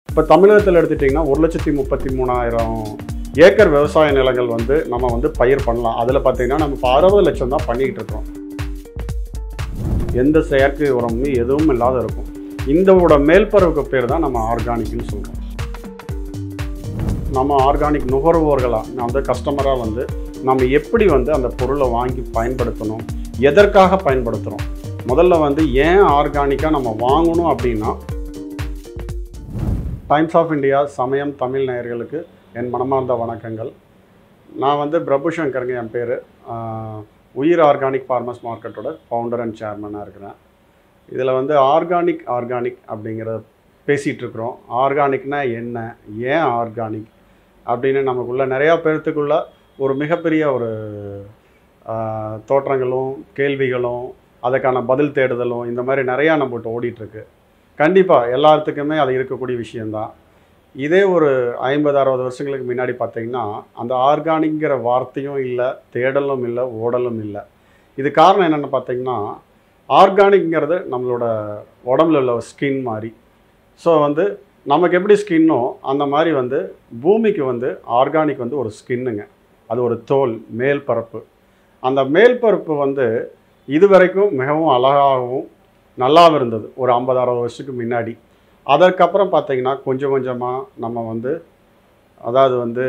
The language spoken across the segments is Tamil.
இப்போ தமிழகத்தில் எடுத்துட்டிங்கன்னா ஒரு லட்சத்தி முப்பத்தி மூணாயிரம் ஏக்கர் விவசாய நிலங்கள் வந்து நம்ம வந்து பயிர் பண்ணலாம் அதில் பார்த்தீங்கன்னா நம்ம இப்போ அறுபது லட்சம் தான் பண்ணிக்கிட்டு இருக்கோம் எந்த செயற்கை உரமும் எதுவும் இல்லாத இருக்கும் இந்தவோட மேல்பரவுக்கு பேர் தான் நம்ம ஆர்கானிக்னு சொல்கிறோம் நம்ம ஆர்கானிக் நுகர்வோர்களாக அந்த கஸ்டமராக வந்து நம்ம எப்படி வந்து அந்த பொருளை வாங்கி பயன்படுத்தணும் எதற்காக பயன்படுத்துகிறோம் முதல்ல வந்து ஏன் ஆர்கானிக்காக நம்ம வாங்கணும் அப்படின்னா டைம்ஸ் ஆஃப் இந்தியா சமயம் தமிழ் நேயர்களுக்கு என் மனமார்ந்த வணக்கங்கள் நான் வந்து பிரபு சங்கருங்க என் பேர் உயிர் ஆர்கானிக் ஃபார்மர்ஸ் மார்க்கெட்டோட ஃபவுண்டர் அண்ட் சேர்மனாக இருக்கிறேன் இதில் வந்து ஆர்கானிக் ஆர்கானிக் அப்படிங்கிற பேசிகிட்டு இருக்கிறோம் ஆர்கானிக்னா என்ன ஏன் ஆர்கானிக் அப்படின்னு நமக்குள்ள நிறையா பேர்த்துக்குள்ள ஒரு மிகப்பெரிய ஒரு ஆஹ், தோற்றங்களும் கேள்விகளும் அதுக்கான பதில் தேடுதலும் இந்த மாதிரி நிறையா நம்மகிட்ட ஓடிட்டுருக்கு கண்டிப்பாக எல்லாத்துக்குமே அது இருக்கக்கூடிய விஷயந்தான் இதே ஒரு ஐம்பது அறுபது வருஷங்களுக்கு முன்னாடி பார்த்தீங்கன்னா அந்த ஆர்கானிக்கிற வார்த்தையும் இல்லை தேடலும் இல்லை ஓடலும் இல்லை இது காரணம் என்னென்னு பார்த்தீங்கன்னா ஆர்கானிக்ங்கிறது நம்மளோட உடம்புல உள்ள ஸ்கின் மாதிரி ஸோ வந்து நமக்கு எப்படி ஸ்கின்னோ அந்த மாதிரி வந்து பூமிக்கு வந்து ஆர்கானிக் வந்து ஒரு ஸ்கின்னுங்க அது ஒரு தோல் மேல் பரப்பு அந்த மேல் பரப்பு வந்து இதுவரைக்கும் மிகவும் அழகாகவும் நல்லாவும் இருந்தது ஒரு ஐம்பது அறுபது வருஷத்துக்கு முன்னாடி அதற்கப்புறம் பார்த்தீங்கன்னா கொஞ்சம் கொஞ்சமாக நம்ம வந்து அதாவது வந்து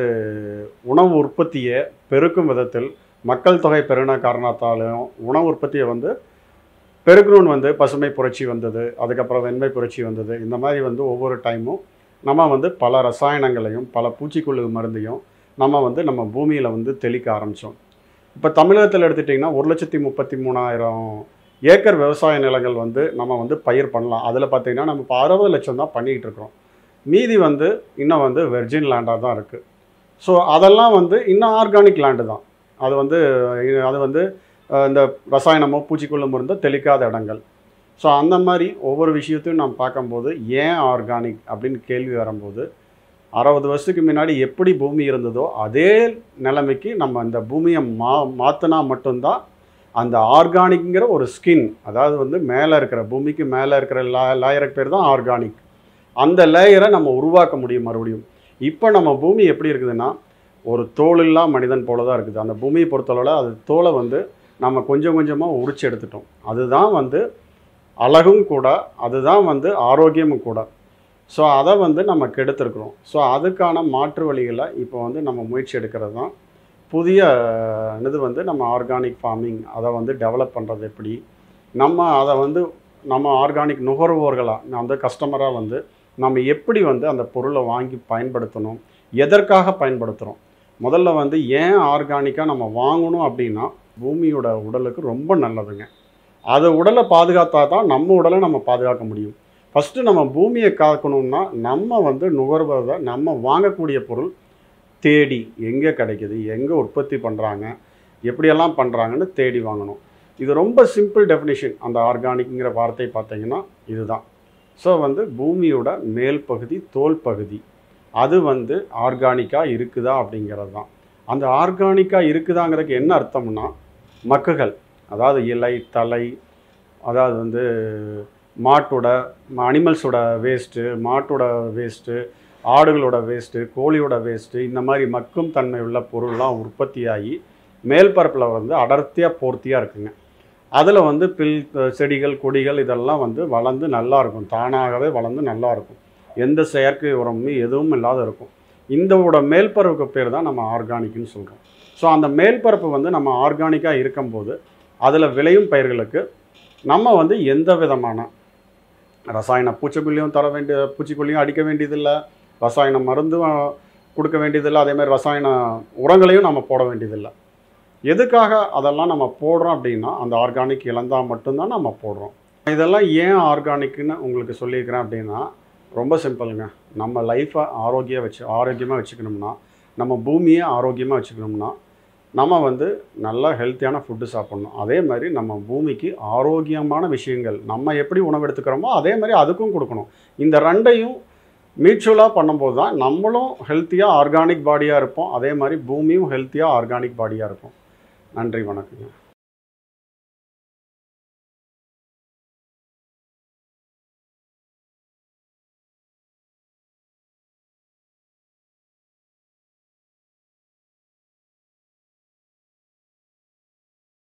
உணவு உற்பத்தியை பெருக்கும் விதத்தில் மக்கள் தொகை பெருன காரணத்தாலும் உணவு உற்பத்தியை வந்து பெருக்கணும்னு வந்து பசுமை புரட்சி வந்தது அதுக்கப்புறம் வெண்மை புரட்சி வந்தது இந்த மாதிரி வந்து ஒவ்வொரு டைமும் நம்ம வந்து பல ரசாயனங்களையும் பல பூச்சிக்கொல்லு மருந்தையும் நம்ம வந்து நம்ம பூமியில் வந்து தெளிக்க ஆரம்பித்தோம் இப்போ தமிழகத்தில் எடுத்துட்டிங்கன்னா ஒரு லட்சத்தி முப்பத்தி மூணாயிரம் ஏக்கர் விவசாய நிலங்கள் வந்து நம்ம வந்து பயிர் பண்ணலாம் அதில் பார்த்தீங்கன்னா நம்ம இப்போ அறுபது லட்சம் தான் பண்ணிக்கிட்டு இருக்கிறோம் மீதி வந்து இன்னும் வந்து வெர்ஜின் லேண்டாக தான் இருக்குது ஸோ அதெல்லாம் வந்து இன்னும் ஆர்கானிக் லேண்டு தான் அது வந்து இது- அது வந்து அஹ், இந்த ரசாயனமோ பூச்சிக்கொல்லு மருந்தோ தெளிக்காத இடங்கள் ஸோ அந்த மாதிரி ஒவ்வொரு விஷயத்தையும் நாம் பார்க்கும்போது ஏன் ஆர்கானிக் அப்படின்னு கேள்வி வரும்போது அறுபது வருஷத்துக்கு முன்னாடி எப்படி பூமி இருந்ததோ அதே நிலைமைக்கு நம்ம இந்த பூமியை மா மாற்றினா மட்டும்தான் அந்த ஆர்கானிக்ங்கிற ஒரு ஸ்கின் அதாவது வந்து மேலே இருக்கிற பூமிக்கு மேலே இருக்கிற லா லேயருக்கு பேர் தான் ஆர்கானிக் அந்த லேயரை நம்ம உருவாக்க முடியும் மறுபடியும் இப்போ நம்ம பூமி எப்படி இருக்குதுன்னா ஒரு தோலில்லா மனிதன் போல தான் இருக்குது அந்த பூமியை பொறுத்தளவில் அது தோலை வந்து நம்ம கொஞ்சம் கொஞ்சமாக உரிச்சு எடுத்துட்டோம் அதுதான் வந்து அழகும் கூட அதுதான் வந்து ஆரோக்கியமும் கூட ஸோ அதை வந்து நம்ம கெடுத்துருக்குறோம் ஸோ அதுக்கான மாற்று வழிகளை இப்போ வந்து நம்ம முயற்சி எடுக்கிறது தான் புதிய அஹ், இது வந்து நம்ம ஆர்கானிக் ஃபார்மிங் அதை வந்து டெவலப் பண்ணுறது எப்படி நம்ம அதை வந்து நம்ம ஆர்கானிக் நுகர்வோர்களாக அந்த கஸ்டமராக வந்து நம்ம எப்படி வந்து அந்த பொருளை வாங்கி பயன்படுத்தணும் எதற்காக பயன்படுத்துகிறோம் முதல்ல வந்து ஏன் ஆர்கானிக்காக நம்ம வாங்கணும் அப்படின்னா பூமியோட உடலுக்கு ரொம்ப நல்லதுங்க அது உடலை பாதுகாத்தா தான் நம்ம உடலை நம்ம பாதுகாக்க முடியும் ஃபஸ்ட்டு நம்ம பூமியை காக்கணும்னா நம்ம வந்து நுகர்வதை நம்ம வாங்கக்கூடிய பொருள் தேடி எங்கே கிடைக்குது எங்கே உற்பத்தி பண்ணுறாங்க எப்படியெல்லாம் பண்ணுறாங்கன்னு தேடி வாங்கணும் இது ரொம்ப சிம்பிள் டெஃபினிஷன் அந்த ஆர்கானிக்ங்கிற வார்த்தை பார்த்தீங்கன்னா இதுதான் ஸோ வந்து பூமியோட மேல் பகுதி தோல் பகுதி அது வந்து ஆர்கானிக்காக இருக்குதா அப்படிங்கிறது தான் அந்த ஆர்கானிக்காக இருக்குதாங்கிறதுக்கு என்ன அர்த்தம்னா மக்குகள் அதாவது இலை தலை அதாவது வந்து மாட்டோட அனிமல்ஸோட வேஸ்ட்டு மாட்டோட வேஸ்ட்டு ஆடுகளோட வேஸ்ட்டு கோழியோட வேஸ்ட்டு இந்த மாதிரி மக்கும் தன்மை உள்ள பொருள்லாம் உற்பத்தியாகி மேல் பரப்பில் வந்து அடர்த்தியாக போர்த்தியாக இருக்குங்க அதில் வந்து பில் செடிகள் கொடிகள் இதெல்லாம் வந்து வளர்ந்து நல்லா இருக்கும் தானாகவே வளர்ந்து நல்லா இருக்கும் எந்த செயற்கை உரமும் எதுவும் இல்லாத இருக்கும் இந்தவோட மேல்பரப்புக்கு பேர் தான் நம்ம ஆர்கானிக்னு சொல்கிறோம் ஸோ அந்த மேல்பரப்பு வந்து நம்ம ஆர்கானிக்காக இருக்கும்போது அதில் விளையும் பயிர்களுக்கு நம்ம வந்து எந்த விதமான ரசாயன பூச்சிக்கொல்லியும் தர வேண்டிய பூச்சிக்கொல்லியும் அடிக்க வேண்டியதில்லை ரசாயன மருந்தும் அஹ், கொடுக்க வேண்டியதில்லை அதே மாதிரி ரசாயன உரங்களையும் நம்ம போட வேண்டியதில்லை எதுக்காக அதெல்லாம் நம்ம போடுறோம் அப்படின்னா அந்த ஆர்கானிக் இழந்தால் மட்டும்தான் நம்ம போடுறோம் இதெல்லாம் ஏன் ஆர்கானிக்னு உங்களுக்கு சொல்லியிருக்கிறேன் அப்படின்னா ரொம்ப சிம்பிளுங்க நம்ம லைஃப்பை ஆரோக்கியம் வச்சு ஆரோக்கியமாக வச்சுக்கணும்னா நம்ம பூமியை ஆரோக்கியமாக வச்சுக்கணும்னா நம்ம வந்து நல்லா ஹெல்த்தியான ஃபுட்டு சாப்பிட்ணும் அதே மாதிரி நம்ம பூமிக்கு ஆரோக்கியமான விஷயங்கள் நம்ம எப்படி உணவு எடுத்துக்கிறோமோ அதே மாதிரி அதுக்கும் கொடுக்கணும் இந்த ரெண்டையும் மியூச்சுவலாக பண்ணும்போது தான் நம்மளும் ஹெல்த்தியாக ஆர்கானிக் பாடியாக இருப்போம் அதே மாதிரி பூமியும் ஹெல்த்தியாக ஆர்கானிக் பாடியாக இருக்கும் நன்றி வணக்கங்க